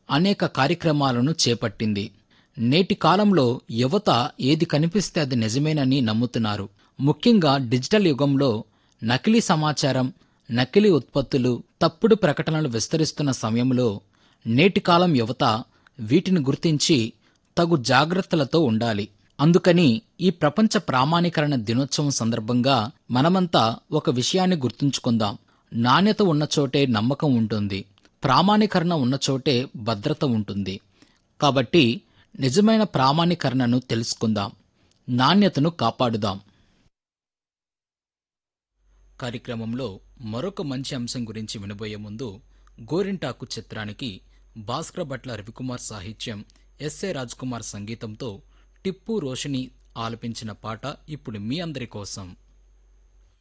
అనేక కార్యక్రమాలను చేపట్టింది నేటి కాలంలో యువత ఏది కనిపిస్తే అది నిజమేనని నమ్ముతున్నారు ముఖ్యంగా డిజిటల్ యుగంలో నకిలీ సమాచారం నకిలీ ఉత్పత్తులు తప్పుడు ప్రకటనలు విస్తరిస్తున్న సమయంలో నేటి కాలం యువత వీటిని గుర్తించి తగు జాగ్రత్తలతో ఉండాలి అందుకని ఈ ప్రపంచ ప్రామాణీకరణ దినోత్సవం సందర్భంగా మనమంతా ఒక విషయాన్ని గుర్తుంచుకుందాం నాణ్యత ఉన్న చోటే నమ్మకం ఉంటుంది ప్రామాణీకరణ ఉన్న చోటే భద్రత ఉంటుంది కాబట్టి నిజమైన ప్రామాణీకరణను తెలుసుకుందాం నాణ్యతను కాపాడుదాం కార్యక్రమంలో మరొక మంచి అంశం గురించి వినబోయే ముందు గోరింటాకు చిత్రానికి భాస్కర భట్ల రవికుమార్ సాహిత్యం ఎస్ఏ కుమార్ సంగీతంతో టిప్పు రోషిని ఆలపించిన పాట ఇప్పుడు మీ అందరి కోసం